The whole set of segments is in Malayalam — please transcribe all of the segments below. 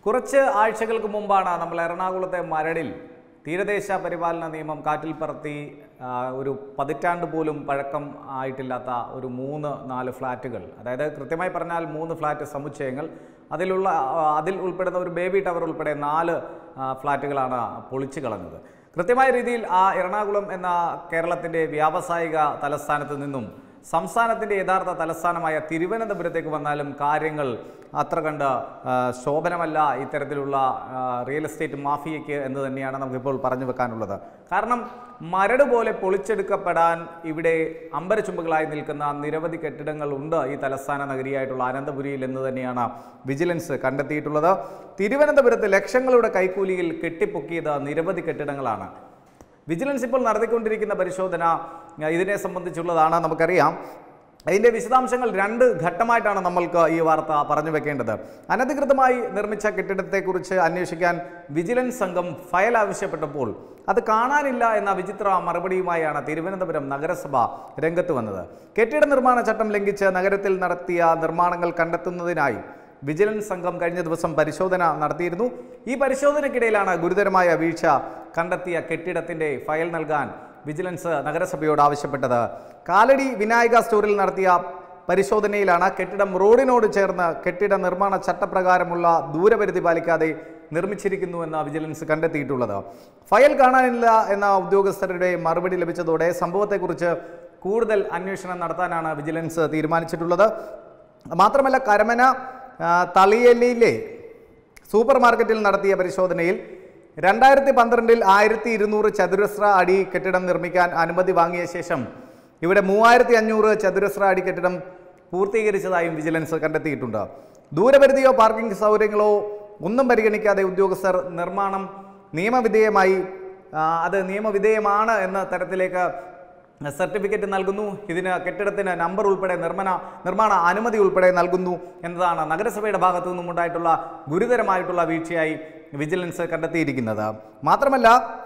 കുറച്ച് ആഴ്ചകൾക്ക് മുമ്പാണ് നമ്മൾ എറണാകുളത്തെ മരടിൽ തീരദേശ പരിപാലന നിയമം കാറ്റിൽ പറത്തി ആ, ഒരു പതിറ്റാണ്ട് പോലും പഴക്കം ആയിട്ടില്ലാത്ത ഒരു മൂന്ന് നാല് ഫ്ലാറ്റുകൾ അതായത് കൃത്യമായി പറഞ്ഞാൽ മൂന്ന് ഫ്ലാറ്റ് സമുച്ചയങ്ങൾ അതിലുള്ള ആ, അതിൽ ഉൾപ്പെടുന്ന ഒരു ബേബി ടവർ ഉൾപ്പെടെ നാല് ആ, ഫ്ലാറ്റുകളാണ് പൊളിച്ചു കളഞ്ഞത് കൃത്യമായ രീതിയിൽ ആ എറണാകുളം എന്ന കേരളത്തിൻ്റെ വ്യാവസായിക തലസ്ഥാനത്ത് നിന്നും സംസ്ഥാനത്തിൻ്റെ യഥാർത്ഥ തലസ്ഥാനമായ തിരുവനന്തപുരത്തേക്ക് വന്നാലും കാര്യങ്ങൾ അത്ര കണ്ട് ആ, ശോഭനമല്ല ഇത്തരത്തിലുള്ള ആ, റിയൽ എസ്റ്റേറ്റ് മാഫിയയ്ക്ക് എന്ന് തന്നെയാണ് നമുക്കിപ്പോൾ പറഞ്ഞു വെക്കാനുള്ളത് കാരണം മരട് പോലെ പൊളിച്ചെടുക്കപ്പെടാൻ ഇവിടെ അമ്പരച്ചുമ്പുകളായി നിൽക്കുന്ന നിരവധി കെട്ടിടങ്ങൾ ഉണ്ട് ഈ തലസ്ഥാന നഗരിയായിട്ടുള്ള അനന്തപുരിയിൽ എന്ന് തന്നെയാണ് വിജിലൻസ് കണ്ടെത്തിയിട്ടുള്ളത് തിരുവനന്തപുരത്ത് ലക്ഷങ്ങളുടെ കൈക്കൂലിയിൽ കെട്ടിപ്പൊക്കിയത് നിരവധി കെട്ടിടങ്ങളാണ് വിജിലൻസ് ഇപ്പോൾ നടത്തിക്കൊണ്ടിരിക്കുന്ന പരിശോധന ആ, ഇതിനെ സംബന്ധിച്ചുള്ളതാണ് നമുക്കറിയാം അതിൻ്റെ വിശദാംശങ്ങൾ രണ്ട് ഘട്ടമായിട്ടാണ് നമ്മൾക്ക് ഈ വാർത്ത പറഞ്ഞു വെക്കേണ്ടത് അനധികൃതമായി നിർമ്മിച്ച കെട്ടിടത്തെക്കുറിച്ച് അന്വേഷിക്കാൻ വിജിലൻസ് സംഘം ഫയൽ ആവശ്യപ്പെട്ടപ്പോൾ അത് കാണാനില്ല എന്ന വിചിത്ര മറുപടിയുമായാണ് തിരുവനന്തപുരം നഗരസഭ രംഗത്ത് വന്നത് കെട്ടിട നിർമ്മാണ ചട്ടം ലംഘിച്ച് നഗരത്തിൽ നടത്തിയ നിർമ്മാണങ്ങൾ കണ്ടെത്തുന്നതിനായി വിജിലൻസ് സംഘം കഴിഞ്ഞ ദിവസം പരിശോധന നടത്തിയിരുന്നു ഈ പരിശോധനയ്ക്കിടയിലാണ് ഗുരുതരമായ വീഴ്ച കണ്ടെത്തിയ കെട്ടിടത്തിന്റെ ഫയൽ നൽകാൻ വിജിലൻസ് നഗരസഭയോട് ആവശ്യപ്പെട്ടത് കാലടി വിനായക സ്റ്റോറിൽ നടത്തിയ പരിശോധനയിലാണ് കെട്ടിടം റോഡിനോട് ചേർന്ന് കെട്ടിട നിർമ്മാണ ചട്ടപ്രകാരമുള്ള ദൂരപരിധി പാലിക്കാതെ നിർമ്മിച്ചിരിക്കുന്നുവെന്ന് വിജിലൻസ് കണ്ടെത്തിയിട്ടുള്ളത് ഫയൽ കാണാനില്ല എന്ന ഉദ്യോഗസ്ഥരുടെ മറുപടി ലഭിച്ചതോടെ സംഭവത്തെക്കുറിച്ച് കൂടുതൽ അന്വേഷണം നടത്താനാണ് വിജിലൻസ് തീരുമാനിച്ചിട്ടുള്ളത് മാത്രമല്ല കരമന ആ, തളിയലിലെ സൂപ്പർ മാർക്കറ്റിൽ നടത്തിയ പരിശോധനയിൽ രണ്ടായിരത്തി പന്ത്രണ്ടിൽ ആയിരത്തി ഇരുന്നൂറ് ചതുരശ്ര അടി കെട്ടിടം നിർമ്മിക്കാൻ അനുമതി വാങ്ങിയ ശേഷം ഇവിടെ മൂവായിരത്തി അഞ്ഞൂറ് ചതുരശ്ര അടി കെട്ടിടം പൂർത്തീകരിച്ചതായും വിജിലൻസ് കണ്ടെത്തിയിട്ടുണ്ട് ദൂരപരിധിയോ പാർക്കിംഗ് സൗകര്യങ്ങളോ ഒന്നും പരിഗണിക്കാതെ ഉദ്യോഗസ്ഥർ നിർമ്മാണം നിയമവിധേയമായി ആ, അത് നിയമവിധേയമാണ് എന്ന തരത്തിലേക്ക് സർട്ടിഫിക്കറ്റ് നൽകുന്നു ഇതിന് കെട്ടിടത്തിന് നമ്പർ ഉൾപ്പെടെ നിർമ്മാണ നിർമ്മാണ അനുമതി ഉൾപ്പെടെ നൽകുന്നു എന്നതാണ് നഗരസഭയുടെ ഭാഗത്തു നിന്നും ഉണ്ടായിട്ടുള്ള ഗുരുതരമായിട്ടുള്ള വീഴ്ചയായി വിജിലൻസ് കണ്ടെത്തിയിരിക്കുന്നത് മാത്രമല്ല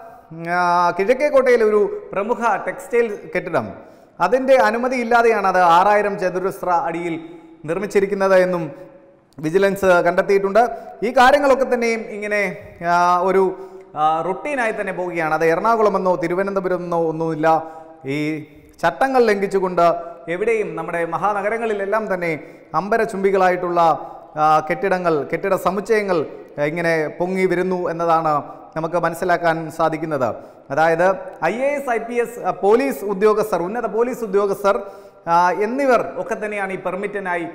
ആ, കിഴക്കേക്കോട്ടയിലെ ഒരു പ്രമുഖ ടെക്സ്റ്റൈൽ കെട്ടിടം അതിൻ്റെ അനുമതി ഇല്ലാതെയാണ് അത് ആറായിരം ചതുരശ്ര അടിയിൽ നിർമ്മിച്ചിരിക്കുന്നത് എന്നും വിജിലൻസ് കണ്ടെത്തിയിട്ടുണ്ട് ഈ കാര്യങ്ങളൊക്കെ തന്നെയും ഇങ്ങനെ ആ, ഒരു ആ, റുട്ടീനായി തന്നെ പോവുകയാണ് അത് എറണാകുളമെന്നോ തിരുവനന്തപുരമെന്നോ ഒന്നുമില്ല ഈ ചട്ടങ്ങൾ ലംഘിച്ചുകൊണ്ട് എവിടെയും നമ്മുടെ മഹാനഗരങ്ങളിലെല്ലാം തന്നെ അമ്പര ചുംബികളായിട്ടുള്ള ആ, കെട്ടിടങ്ങൾ കെട്ടിട സമുച്ചയങ്ങൾ ഇങ്ങനെ പൊങ്ങി വരുന്നു എന്നതാണ് നമുക്ക് മനസ്സിലാക്കാൻ സാധിക്കുന്നത് അതായത് I A S I P S police ഉദ്യോഗസ്ഥർ ഉന്നത പോലീസ് ഉദ്യോഗസ്ഥർ ആ, എന്നിവർ ഒക്കെ തന്നെയാണ് ഈ പെർമിറ്റിനായി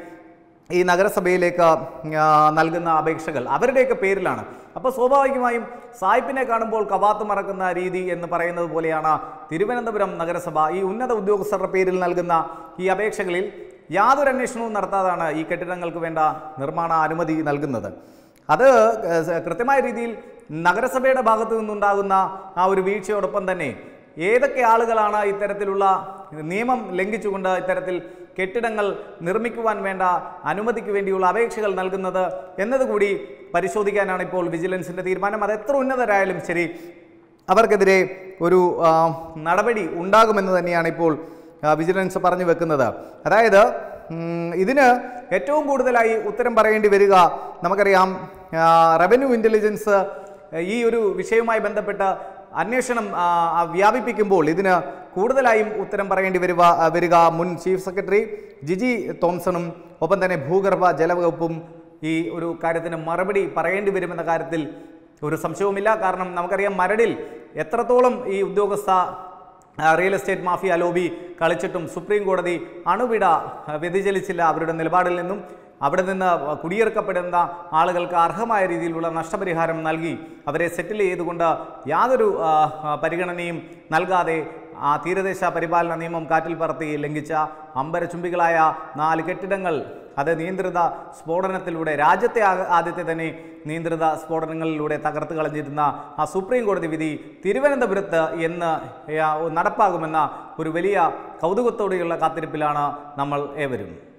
ഈ നഗരസഭയിലേക്ക് ആ, നൽകുന്ന അപേക്ഷകൾ അവരുടെയൊക്കെ പേരിലാണ് അപ്പോൾ സ്വാഭാവികമായും സായിപ്പിനെ കാണുമ്പോൾ കവാത്ത് മറക്കുന്ന രീതി എന്ന് പറയുന്നത് പോലെയാണ് തിരുവനന്തപുരം നഗരസഭ ഈ ഉന്നത ഉദ്യോഗസ്ഥരുടെ പേരിൽ നൽകുന്ന ഈ അപേക്ഷകളിൽ യാതൊരു അന്വേഷണവും നടത്താതാണ് ഈ കെട്ടിടങ്ങൾക്ക് വേണ്ട നിർമ്മാണ അനുമതി നൽകുന്നത് അത് ഏഹ്, കൃത്യമായ രീതിയിൽ നഗരസഭയുടെ ഭാഗത്തു നിന്നുണ്ടാകുന്ന ആ ഒരു വീഴ്ചയോടൊപ്പം തന്നെ ഏതൊക്കെ ആളുകളാണ് ഇത്തരത്തിലുള്ള നിയമം ലംഘിച്ചുകൊണ്ട് ഇത്തരത്തിൽ കെട്ടിടങ്ങൾ നിർമ്മിക്കുവാൻ വേണ്ട അനുമതിക്ക് വേണ്ടിയുള്ള അപേക്ഷകൾ നൽകുന്നത് എന്നതുകൂടി പരിശോധിക്കാനാണ് ഇപ്പോൾ വിജിലൻസിന്റെ തീരുമാനം അത് എത്ര ഉന്നതരായാലും ശരി അവർക്കെതിരെ ഒരു ആ, നടപടി ഉണ്ടാകുമെന്ന് തന്നെയാണ് ഇപ്പോൾ ആ, വിജിലൻസ് പറഞ്ഞു വെക്കുന്നത് അതായത് ഉം, ഇതിന് ഏറ്റവും കൂടുതലായി ഉത്തരം പറയേണ്ടി വരിക നമുക്കറിയാം ആ, റവന്യൂ ഇൻ്റലിജൻസ് ഈ ഒരു വിഷയവുമായി ബന്ധപ്പെട്ട അന്വേഷണം ആ, ആ, വ്യാപിപ്പിക്കുമ്പോൾ ഇതിന് കൂടുതലായും ഉത്തരം പറയേണ്ടി വരുക വരിക മുൻ ചീഫ് സെക്രട്ടറി ജിജി തോംസണും ഒപ്പം തന്നെ ഭൂഗർഭ ജലവകുപ്പും ഈ ഒരു കാര്യത്തിന് മറുപടി പറയേണ്ടി വരുമെന്ന കാര്യത്തിൽ ഒരു സംശയവുമില്ല കാരണം നമുക്കറിയാം മരടിൽ എത്രത്തോളം ഈ ഉദ്യോഗസ്ഥ ആ, റിയൽ എസ്റ്റേറ്റ് മാഫിയ ലോബി കളിച്ചിട്ടും സുപ്രീം കോടതി അണുവിട ആ, വ്യതിചലിച്ചില്ല അവരുടെ നിലപാടിൽ നിന്നും അവിടെ നിന്ന് കുടിയിറക്കപ്പെടുന്ന ആളുകൾക്ക് അർഹമായ രീതിയിലുള്ള നഷ്ടപരിഹാരം നൽകി അവരെ സെറ്റിൽ ചെയ്തുകൊണ്ട് യാതൊരു ആ, ആ, പരിഗണനയും നൽകാതെ ആ തീരദേശ പരിപാലന നിയമം കാറ്റിൽ പറത്തി ലംഘിച്ച അമ്പരചുംബികളായ നാല് കെട്ടിടങ്ങൾ അത് നിയന്ത്രിത സ്ഫോടനത്തിലൂടെ രാജ്യത്തെ ആ- ആദ്യത്തെ തന്നെ നിയന്ത്രിത സ്ഫോടനങ്ങളിലൂടെ തകർത്ത് കളഞ്ഞിരുന്ന ആ സുപ്രീം കോടതി വിധി തിരുവനന്തപുരത്ത് എന്ന് ആ, നടപ്പാകുമെന്ന ഒരു വലിയ കൗതുകത്തോടെയുള്ള കാത്തിരിപ്പിലാണ് നമ്മൾ ഏവരും